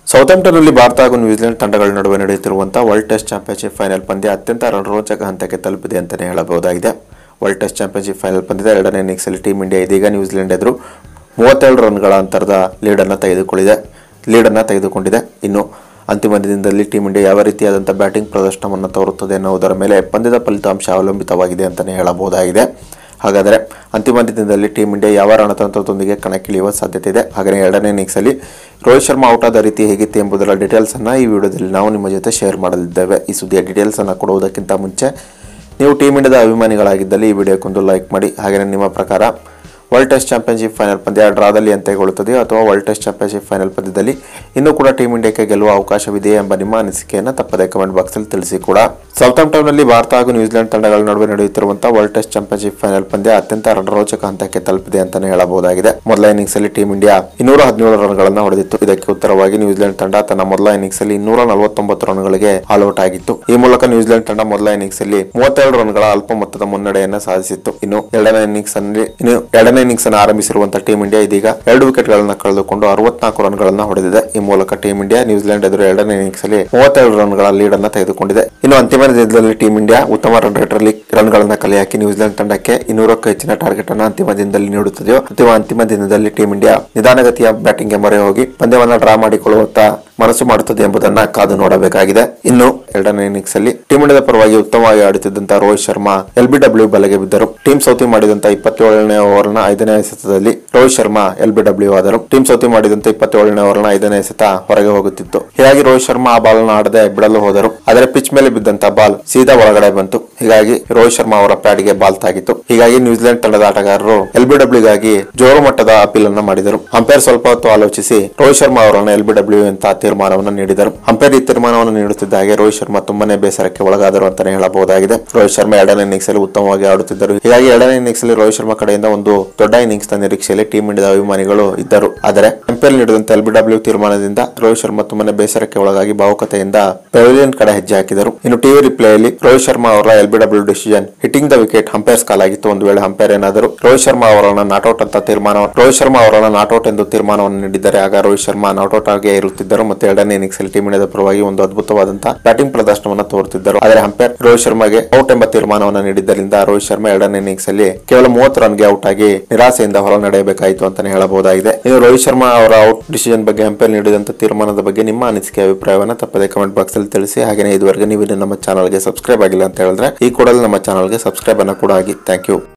ಸೌತಾಂಪ್ಟನ್ನಲ್ಲಿ ಭಾರತ ಹಾಗೂ ನ್ಯೂಜಿಲೆಂಡ್ ತಂಡಗಳ ನಡುವೆ ನಡೆಯುತ್ತಿರುವಂತಹ ವರ್ಲ್ಡ್ ಟೆಸ್ಟ್ ಚಾಂಪಿಯನ್ಶಿಪ್ ಫೈನಲ್ ಪಂದ್ಯ ಅತ್ಯಂತ ರಣರೋಚಕ ಹಂತಕ್ಕೆ ತಲುಪಿದೆ ಅಂತಲೇ ಹೇಳಬಹುದಾಗಿದೆ ವರ್ಲ್ಡ್ ಟೆಸ್ಟ್ ಚಾಂಪಿಯನ್ಶಿಪ್ ಫೈನಲ್ ಪಂದ್ಯದ ಎರಡನೇ ಇನ್ನಿಂಗ್ಸಲ್ಲಿ ಟೀಂ ಇಂಡಿಯಾ ಇದೀಗ ನ್ಯೂಜಿಲೆಂಡ್ ಎದುರು ಮೂವತ್ತೇಳು ರನ್ಗಳ ಅಂತರದ ಲೀಡನ್ನು ತೆಗೆದುಕೊಂಡಿದೆ ಲೀಡನ್ನು ತೆಗೆದುಕೊಂಡಿದೆ ಇನ್ನು ಅಂತಿಮ ದಿನದಲ್ಲಿ ಟೀಂ ಇಂಡಿಯಾ ಯಾವ ರೀತಿಯಾದಂಥ ಬ್ಯಾಟಿಂಗ್ ಪ್ರದರ್ಶನವನ್ನು ತೋರುತ್ತದೆ ಎನ್ನುವುದರ ಮೇಲೆ ಪಂದ್ಯದ ಫಲಿತಾಂಶ ಅವಲಂಬಿತವಾಗಿದೆ ಅಂತಲೇ ಹೇಳಬಹುದಾಗಿದೆ ಹಾಗಾದರೆ ಅಂತಿಮ ದಿನದಲ್ಲಿ ಟೀಂ ಇಂಡಿಯಾ ಯಾವ ರಣತಂತ್ರದೊಂದಿಗೆ ಕಣಕ್ಕಿಳಿಯುವ ಸಾಧ್ಯತೆ ಇದೆ ಹಾಗೆಯೇ ಎರಡನೇ ಇನ್ನಿಂಗ್ಸಲ್ಲಿ ರೋಹಿತ್ ಶರ್ಮಾ ಔಟ್ ಆದ ರೀತಿ ಹೇಗಿತ್ತು ಎಂಬುದರ ಡೀಟೇಲ್ಸನ್ನು ಈ ವಿಡಿಯೋದಲ್ಲಿ ನಾವು ನಿಮ್ಮ ಜೊತೆ ಶೇರ್ ಮಾಡಲಿದ್ದೇವೆ ಈ ಸುದ್ದಿಯ ಡೀಟೇಲ್ಸನ್ನು ಕೊಡುವುದಕ್ಕಿಂತ ಮುಂಚೆ ನೀವು ಟೀಮ್ ಇಂಡಿಯಾದ ಅಭಿಮಾನಿಗಳಾಗಿದ್ದಲ್ಲಿ ಈ ವಿಡಿಯೋಕ್ಕೊಂದು ಲೈಕ್ ಮಾಡಿ ಹಾಗೆಯೇ ನಿಮ್ಮ ಪ್ರಕಾರ ವರ್ಲ್ಡ್ ಟೆಸ್ಟ್ ಚಾಂಪಿಯನ್ಶಿಪ್ ಫೈನಲ್ ಪಂದ್ಯ ಡ್ರಾದಲ್ಲಿ ಅಂತ್ಯಗೊಳ್ಳುತ್ತದೆಯೋ ಅಥವಾ ವರ್ಲ್ಡ್ ಟೆಸ್ಟ್ ಚಾಂಪಿಯನ್ಶಿಪ್ ಫೈನಲ್ ಪಂದ್ಯದಲ್ಲಿ ಇನ್ನೂ ಕೂಡ ಟೀಮ್ ಇಂಡಿಯಾಕ್ಕೆ ಗೆಲ್ಲುವ ಅವಕಾಶವಿದೆಯೇ ಎಂಬ ನಿಮ್ಮ ಅನಿಸಿಕೆಯನ್ನು ತಪ್ಪದೆ ಕಮೆಂಟ್ ಬಾಕ್ಸಲ್ಲಿ ತಿಳಿಸಿ ಕೂಡ ಸೌತಾಂಪ್ಟನ್ನಲ್ಲಿ ಭಾರತ ಹಾಗೂ ನ್ಯೂಜಿಲೆಂಡ್ ತಂಡಗಳ ನಡುವೆ ನಡೆಯುತ್ತಿರುವಂತಹ ವರ್ಲ್ಡ್ ಟೆಸ್ಟ್ ಚಾಂಪಿಯನ್ಶಿಪ್ ಫೈನಲ್ ಪಂದ್ಯ ಅತ್ಯಂತ ರಣರೋಚಕ ಹಂತಕ್ಕೆ ತಲುಪಿದೆ ಅಂತಾನೆ ಹೇಳಬಹುದಾಗಿದೆ ಮೊದಲ ಇನ್ನಿಂಗ್ಸ್ ಅಲ್ಲಿ ಟೀಂ ಇಂಡಿಯಾ ಇನ್ನೂರ ಹದಿನೇಳು ರನ್ಗಳನ್ನು ಹೊಡೆದಿತ್ತು ಇದಕ್ಕೆ ಉತ್ತರವಾಗಿ ನ್ಯೂಜಿಲೆಂಡ್ ತಂಡ ತನ್ನ ಮೊದಲ ಇನ್ನಿಂಗ್ಸ್ ಅಲ್ಲಿ ಇನ್ನೂರ ನಲವತ್ತೊಂಬತ್ತು ರನ್ಗಳಿಗೆ ಆಲ್ಔಟ್ ಆಗಿತ್ತು ಈ ಮೂಲಕ ನ್ಯೂಜಿಲೆಂಡ್ ತಂಡ ಮೊದಲ ಇನ್ನಿಂಗ್ಸ್ ಅಲ್ಲಿ ಮೂವತ್ತೆರಡು ರನ್ಗಳ ಅಲ್ಪ ಮೊತ್ತದ ಮುನ್ನಡೆಯನ್ನ ಸಾಧಿಸಿತ್ತು ಇನ್ನು ಎರಡನೇ ಇನ್ನಿಂಗ್ಸ್ ಅಲ್ಲಿ ಇನ್ನು ಎರಡನೇ ಇನ್ನಿಂಗ್ಸ್ ಅನ್ನು ಆರಂಭಿಸಿರುವಂತಹ ಟೀಂ ಇಂಡಿಯಾ ಇದೀಗ ಎರಡು ವಿಕೆಟ್ ಗಳನ್ನ ಕಳೆದುಕೊಂಡು ಅರವತ್ನಾಲ್ಕು ರನ್ಗಳನ್ನ ಹೊಡೆದಿದೆ ಈ ಮೂಲಕ ಟೀಂ ಇಂಡಿಯಾ ನ್ಯೂಜಿಲೆಂಡ್ ಎದುರು ಎರಡನೇ ಇನ್ನಿಂಗ್ಸ್ ಅಲ್ಲಿ ಮೂವತ್ತೆರಡು ರನ್ಗಳ ಲೀಡ್ ಅನ್ನ ತೆಗೆದುಕೊಂಡಿದೆ ಇನ್ನು ಅಂತಿಮ ದಿನದಲ್ಲಿ ಟೀಂ ಇಂಡಿಯಾ ಉತ್ತಮ ರನ್ ರೇಟ್ ಅಲ್ಲಿ ರನ್ಗಳನ್ನ ಕಲೆ ಹಾಕಿ ನ್ಯೂಜಿಲೆಂಡ್ ತಂಡಕ್ಕೆ ಇನ್ನೂರಕ್ಕೂ ಹೆಚ್ಚಿನ ಟಾರ್ಗೆಟ್ ಅನ್ನು ಅಂತಿಮ ದಿನದಲ್ಲಿ ನೀಡುತ್ತದೆಯೋ ಅಥವಾ ಅಂತಿಮ ದಿನದಲ್ಲಿ ಟೀಂ ಇಂಡಿಯಾ ನಿಧಾನಗತಿಯ ಬ್ಯಾಟಿಂಗ್ ಗೆ ಮೊರೆ ಹೋಗಿ ಪಂದ್ಯವನ್ನ ಡ್ರಾ ಮಾಡಿಕೊಳ್ಳುವತ್ತ ಮನಸ್ಸು ಮಾಡುತ್ತದೆ ಎಂಬುದನ್ನ ಕಾದು ನೋಡಬೇಕಾಗಿದೆ ಇನ್ನು ಎರಡನೇ ಇನ್ನಿಂಗ್ಸ್ ಅಲ್ಲಿ ಟೀಂ ಇಂಡಿಯಾದ ಪರವಾಗಿ ಉತ್ತಮವಾಗಿ ಆಡುತ್ತಿದ್ದಂತಹ Rohit Sharma L B W ಬಲೆಗೆ ಬಿದ್ದರು ಟೀಮ್ ಸೌತಿ ಮಾಡಿದಂತಹ ಇಪ್ಪತ್ತೇಳನೇ ಓವರ್ನ ಐದನೇ ಎಸೆತದಲ್ಲಿ Rohit Sharma L B W ಆದರು ಟೀಮ್ ಸೌತಿ ಮಾಡಿದಂತ ಇಪ್ಪತ್ತೇಳನೇ ಓವರ್ನ ಐದನೇ ಎಸೆತ ಹೊರಗೆ ಹೋಗುತ್ತಿತ್ತು ಹೀಗಾಗಿ ರೋಹಿತ್ ಶರ್ಮಾ ಆ ಬಾಲ್ ಆಡದೆ ಬಿಡಲು ಹೋದರು ಆದರೆ ಪಿಚ್ ಮೇಲೆ ಬಿದ್ದಂತ ಬಾಲ್ ಸೀದಾ ಒಳಗಡೆ ಬಂತು ಹೀಗಾಗಿ ರೋಹಿತ್ ಶರ್ಮಾ ಅವರ ಪ್ಯಾಡ್ಗೆ ಬಾಲ್ ತಾಗಿತ್ತು ಹೀಗಾಗಿ ನ್ಯೂಜಿಲೆಂಡ್ ತಂಡದ ಆಟಗಾರರು ಎಲ್ ಬಿ ಡಬ್ಲ್ಯೂಗಾಗಿ ಜೋರು ಮಟ್ಟದ ಅಪೀಲ್ ಅನ್ನು ಮಾಡಿದರು ಅಂಪೈರ್ ಸ್ವಲ್ಪ ಹೊತ್ತು ಆಲೋಚಿಸಿ ರೋಹಿತ್ ಶರ್ಮಾ ಅವರನ್ನು ಎಲ್ ಬಿ ಡಬ್ಲ್ಯೂ ಅಂತ ತೀರ್ಮಾನವನ್ನು ನೀಡಿದರು ಅಂಪೈರ್ ಈ ತೀರ್ಮಾನವನ್ನು ನೀಡುತ್ತಿದ್ದ ಹಾಗೆ ರೋಹಿತ್ ಶರ್ಮಾ ತುಂಬಾನೇ ಬೇಸರಕ್ಕೆ ಒಳಗಾದರು ಅಂತಾನೆ ಹೇಳಬಹುದಾಗಿದೆ ರೋಹಿತ್ ಶರ್ಮಾ ಎರಡನೇ ಇನ್ನಿಂಗ್ಸ್ ಅಲ್ಲಿ ಉತ್ತಮವಾಗಿ ಆಡುತ್ತಿದ್ದರು ಹೀಗಾಗಿ ಎರಡನೇ ಇನ್ನಿಂಗ್ಸ್ ಅಲ್ಲಿ ರೋಹಿತ್ ಶರ್ಮಾ ಕಡೆಯಿಂದ ಒಂದು ದೊಡ್ಡ ಇನ್ನಿಂಗ್ಸ್ ನ ನಿರೀಕ್ಷೆಯಲ್ಲಿ ಟೀಂ ಇಂಡಿಯಾದ ಅಭಿಮಾನಿಗಳು ಇದ್ದರು ಆದರೆ ಅಂಪೈರ್ ನೀಡಿದಂತ ಎಲ್ ಬಿ ಡಬ್ಲ್ಯೂ ತೀರ್ಮಾನದಿಂದ ರೋಹಿತ್ ಶರ್ಮಾ ತುಂಬಾನೇ ಬೇಸರಕ್ಕೆ ಒಳಗಾಗಿ ಭಾವುಕತೆಯಿಂದ ಪೆವಿಲಿಯನ್ ಕಡೆ ಹೆಜ್ಜೆ ಹಾಕಿದರು ಇನ್ನು ಟಿವಿ ರಿಪ್ಲೇಯಲ್ಲಿ ರೋಹಿತ್ ಶರ್ಮಾ ಅವರ L B W decision hitting the wicket umpire's call ಆಗಿತ್ತು ಒಂದು ವೇಳೆ ಅಂಪೈರ್ ಏನಾದರೂ ರೋಹಿತ್ ಶರ್ಮಾ ಅವರನ್ನ ನಾಟ್ಔಟ್ ಅಂತ ತೀರ್ಮಾನ ರೋಹಿತ್ ಶರ್ಮಾ ಅವರನ್ನ ನಾಟ್ಔಟ್ ಎಂದು ತೀರ್ಮಾನವನ್ನು ನೀಡಿದ್ದಾರೆ ಆಗ ರೋಹಿತ್ ಶರ್ಮಾ ನಾಟ್ಔಟ್ ಆಗಿ ಇರುತ್ತಿದ್ದರು ಮತ್ತು ಎರಡನೇ ಇನ್ನಿಂಗ್ಸ್ ಅಲ್ಲಿ ಟೀಮ್ ಇಂಡಿಯಾದ ಪರವಾಗಿ ಒಂದು ಅದ್ಭುತವಾದಂತಹ ಬ್ಯಾಟಿಂಗ್ ಪ್ರದರ್ಶನವನ್ನು ತೋರುತ್ತಿದ್ದರು ಆದರೆ ಅಂಪೈರ್ ರೋಹಿತ್ ಶರ್ಮಾಗೆ ಔಟ್ ಎಂಬ ತೀರ್ಮಾನವನ್ನು ನೀಡಿದ್ದರಿಂದ ರೋಹಿತ್ ಶರ್ಮಾ ಎರಡನೇ ಇನ್ನಿಂಗ್ಸ್ ಅಲ್ಲಿ ಕೇವಲ ಮೂವತ್ತು ರನ್ಗೆ ಔಟ್ ಆಗಿ ನಿರಾಸೆಯಿಂದ ಹೊರ ನಡೆಯಬೇಕಾಯಿತು ಅಂತಾನೆ ಹೇಳಬಹುದಾಗಿದೆ ಇನ್ನು ರೋಹಿತ್ ಶರ್ಮಾ ಅವರ ಔಟ್ ಡಿಸಿಷನ್ ಬಗ್ಗೆ ಅಂಪೈರ್ ನೀಡಿದಂತ ತೀರ್ಮಾನದ ಬಗ್ಗೆ ನಿಮ್ಮ ಅನಿಸಿಕೆ ಅಭಿಪ್ರಾಯವನ್ನು ತಪ್ಪದೆ ಕಮೆಂಟ್ ಬಾಕ್ಸ್ ಅಲ್ಲಿ ತಿಳಿಸಿ ಹಾಗೆ ಇದುವರೆಗೆ ನೀವು ಇನ್ನು ನಮ್ಮ ಚಾನಲ್ಗೆ ಸಬ್ಸ್ಕ್ರೈಬ್ ಆಗಿಲ್ಲ ಅಂತ ಹೇಳಿದ್ರೆ ಈ ಕೂಡಲೇ ನಮ್ಮ ಚಾನಲ್ಗೆ ಸಬ್ಸ್ಕ್ರೈಬ್ ಅನ್ನ ಕೂಡ ಆಗಿ ಥ್ಯಾಂಕ್ ಯು